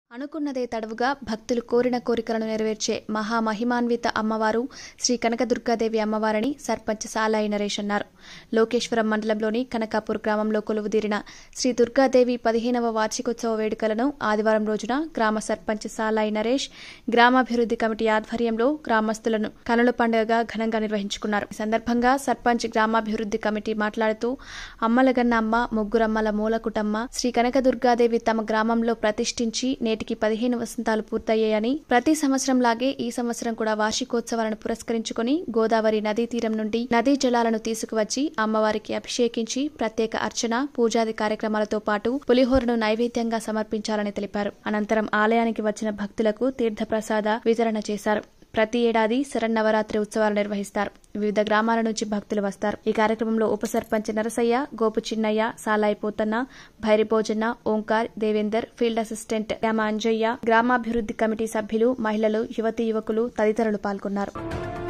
అనుకున్నదే తడవుగా భక్తులు కోరిన కోరికలను నెరవేర్చే మహామహిమాన్విత అమ్మవారు శ్రీ కనకదుర్గాదేవి అమ్మవారిని సర్పంచ్ సాలాయి నరేష్ అన్నారు లోకేశ్వరం మండలంలోని కనకాపూర్ గ్రామంలో కొలువుదీరిన శ్రీ దుర్గాదేవి పదిహేనవ వార్షికోత్సవ వేడుకలను ఆదివారం రోజున గ్రామ సర్పంచ్ సాలాయి నరేష్ గ్రామాభివృద్ధి కమిటీ ఆధ్వర్యంలో గ్రామస్తులను కనుల పండుగగా ఘనంగా నిర్వహించుకున్నారు ఈ సందర్భంగా సర్పంచ్ గ్రామాభివృద్ధి కమిటీ మాట్లాడుతూ అమ్మలగన్న అమ్మ ముగ్గురమ్మల మూలకుటమ్మ శ్రీ కనకదుర్గాదేవి తమ గ్రామంలో ప్రతిష్ఠించి నేటికి పదిహేను వసంతాలు పూర్తయ్యాయని ప్రతి సంవత్సరం లాగే ఈ సంవత్సరం కూడా వార్షికోత్సవాలను పురస్కరించుకుని గోదావరి నదీ తీరం నుండి నదీ జలాలను తీసుకువచ్చి అమ్మవారికి అభిషేకించి ప్రత్యేక అర్చన పూజాది కార్యక్రమాలతో పాటు పులిహోరను నైవేద్యంగా సమర్పించాలని తెలిపారు అనంతరం ఆలయానికి వచ్చిన భక్తులకు తీర్థప్రసాద వితరణ చేశారు ప్రతి ఏడాది శరన్నవరాత్రి ఉత్సవాలు నిర్వహిస్తారు వివిధ గ్రామాల నుంచి భక్తులు వస్తారు ఈ కార్యక్రమంలో ఉప సర్పంచ్ నరసయ్య గోపు చిన్నయ్య సాలాయి పోతన్న భైరిభోజన్న ఓంకార్ దేవేందర్ ఫీల్డ్ అసిస్టెంట్ గ్రామ అంజయ్య గ్రామాభివృద్ధి కమిటీ సభ్యులు మహిళలు యువతీ యువకులు తదితరులు పాల్గొన్నారు